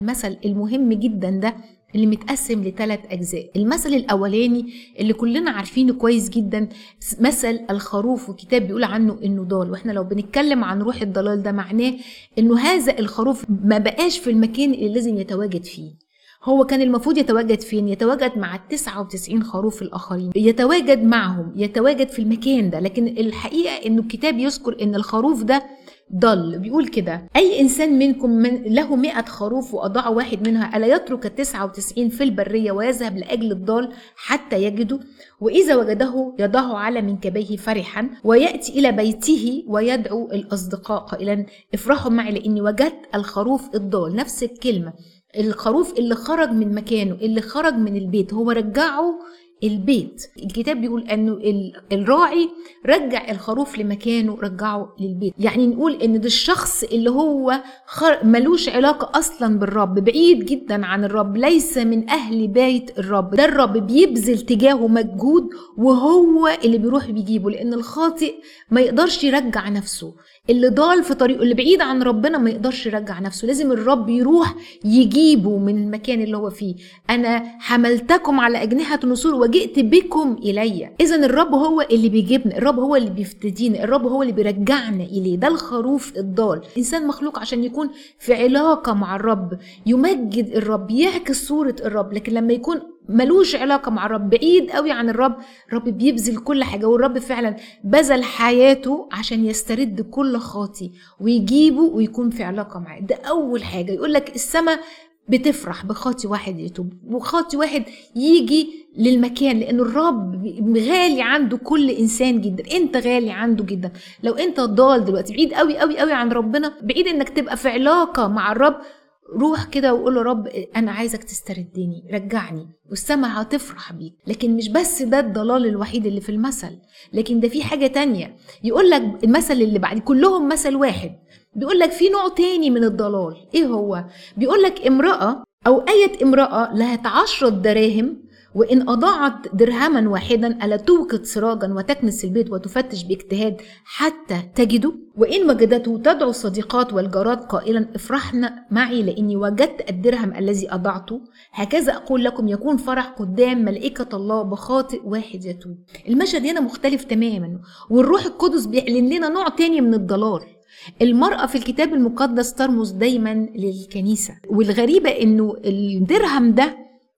المثل المهم جدا ده اللي متقسم لثلاث أجزاء المثل الأولاني اللي كلنا عارفينه كويس جدا مثل الخروف والكتاب بيقول عنه إنه ضال وإحنا لو بنتكلم عن روح الضلال ده معناه إنه هذا الخروف ما بقاش في المكان اللي لازم يتواجد فيه هو كان المفروض يتواجد فين؟ يتواجد مع ال 99 خروف الآخرين يتواجد معهم يتواجد في المكان ده لكن الحقيقة إنه الكتاب يذكر إن الخروف ده ضل بيقول كده أي إنسان منكم من له مئة خروف وأضاع واحد منها ألا يترك التسعة وتسعين في البرية ويذهب لأجل الضال حتى يجده وإذا وجده يضعه على منكبيه فرحا ويأتي إلى بيته ويدعو الأصدقاء قائلا افرحوا معي لأني وجدت الخروف الضال نفس الكلمة الخروف اللي خرج من مكانه اللي خرج من البيت هو رجعه البيت الكتاب بيقول انه الراعي رجع الخروف لمكانه رجعه للبيت يعني نقول ان ده الشخص اللي هو ملوش علاقة اصلا بالرب بعيد جدا عن الرب ليس من اهل بيت الرب ده الرب بيبذل تجاهه مجهود وهو اللي بيروح بيجيبه لان الخاطئ ما يقدرش يرجع نفسه اللي ضال في طريقه اللي بعيد عن ربنا ما يقدرش يرجع نفسه لازم الرب يروح يجيبه من المكان اللي هو فيه انا حملتكم على اجنحه نسور وجئت بكم الي اذا الرب هو اللي بيجيبنا الرب هو اللي بيفتدينا الرب هو اللي بيرجعنا اليه ده الخروف الضال الانسان مخلوق عشان يكون في علاقه مع الرب يمجد الرب يعكس صوره الرب لكن لما يكون ملوش علاقة مع الرب بعيد قوي عن الرب الرب بيبذل كل حاجة والرب فعلا بذل حياته عشان يسترد كل خاطي ويجيبه ويكون في علاقة معاه ده أول حاجة يقول لك السماء بتفرح بخاطي واحد يتوب وخاطي واحد يجي للمكان لان الرب غالي عنده كل انسان جدا انت غالي عنده جدا لو انت ضال دلوقتي بعيد قوي قوي قوي عن ربنا بعيد انك تبقى في علاقه مع الرب روح كده وقول له رب انا عايزك تستردني رجعني والسماء هتفرح بيك لكن مش بس ده الضلال الوحيد اللي في المثل لكن ده في حاجه تانية يقول لك المثل اللي بعد كلهم مثل واحد بيقول لك في نوع تاني من الضلال ايه هو بيقول لك امراه او ايه امراه لها عشرة دراهم وإن أضاعت درهما واحدا ألا توقد سراجا وتكنس البيت وتفتش باجتهاد حتى تجده وإن وجدته تدعو الصديقات والجارات قائلا افرحن معي لأني وجدت الدرهم الذي أضعته هكذا أقول لكم يكون فرح قدام ملائكة الله بخاطئ واحد يتوب المشهد هنا مختلف تماما والروح القدس بيعلن لنا نوع تاني من الضلال المرأة في الكتاب المقدس ترمز دايما للكنيسة والغريبة انه الدرهم ده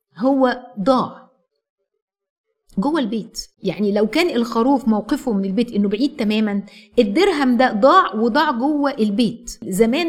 هو ضاع جوه البيت يعني لو كان الخروف موقفه من البيت انه بعيد تماما الدرهم ده ضاع وضاع جوه البيت زمان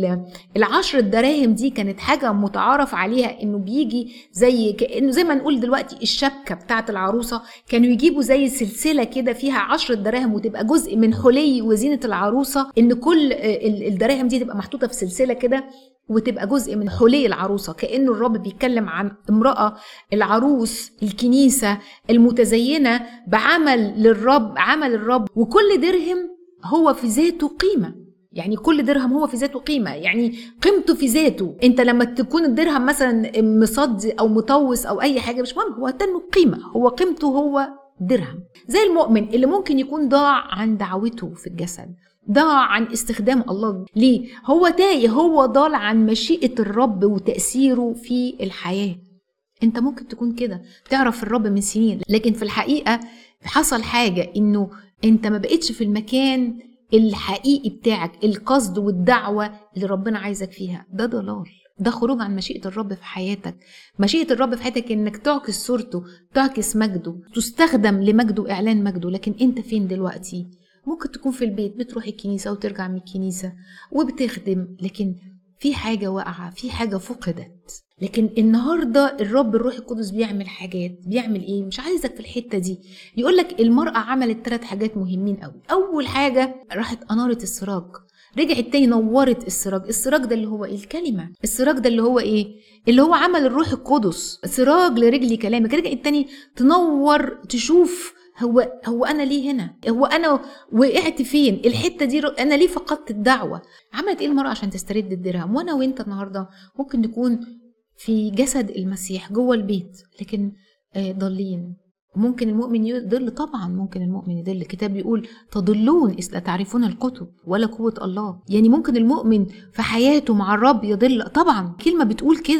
العشر الدراهم دي كانت حاجه متعارف عليها انه بيجي زي كانه زي ما نقول دلوقتي الشبكه بتاعه العروسه كانوا يجيبوا زي سلسله كده فيها عشر دراهم وتبقى جزء من حلي وزينه العروسه ان كل الدراهم دي تبقى محطوطه في سلسله كده وتبقى جزء من حلي العروسة كأنه الرب بيتكلم عن امرأة العروس الكنيسة المتزينة بعمل للرب عمل الرب وكل درهم هو في ذاته قيمة يعني كل درهم هو في ذاته قيمة يعني قيمته في ذاته انت لما تكون الدرهم مثلا مصدي او مطوس او اي حاجة مش مهم هو تنه قيمة هو قيمته هو درهم زي المؤمن اللي ممكن يكون ضاع عن دعوته في الجسد ضاع عن استخدام الله ليه هو تايه هو ضال عن مشيئة الرب وتأثيره في الحياة انت ممكن تكون كده تعرف الرب من سنين لكن في الحقيقة حصل حاجة انه انت ما بقتش في المكان الحقيقي بتاعك القصد والدعوة اللي ربنا عايزك فيها ده ضلال ده خروج عن مشيئة الرب في حياتك مشيئة الرب في حياتك انك تعكس صورته تعكس مجده تستخدم لمجده اعلان مجده لكن انت فين دلوقتي ممكن تكون في البيت بتروح الكنيسة وترجع من الكنيسة وبتخدم لكن في حاجة واقعة في حاجة فقدت لكن النهاردة الرب الروح القدس بيعمل حاجات بيعمل ايه مش عايزك في الحتة دي يقولك المرأة عملت ثلاث حاجات مهمين قوي اول حاجة راحت انارت السراج رجعت تاني نورت السراج السراج ده اللي هو ايه الكلمة السراج ده اللي هو ايه اللي هو عمل الروح القدس سراج لرجلي كلامك رجعت تاني تنور تشوف هو هو انا ليه هنا هو انا وقعت فين الحته دي انا ليه فقدت الدعوه عملت ايه المراه عشان تسترد الدرهم وانا وانت النهارده ممكن نكون في جسد المسيح جوه البيت لكن ضالين ممكن المؤمن يضل طبعا ممكن المؤمن يضل الكتاب بيقول تضلون إذ لا تعرفون الكتب ولا قوة الله يعني ممكن المؤمن في حياته مع الرب يضل طبعا كلمة بتقول كده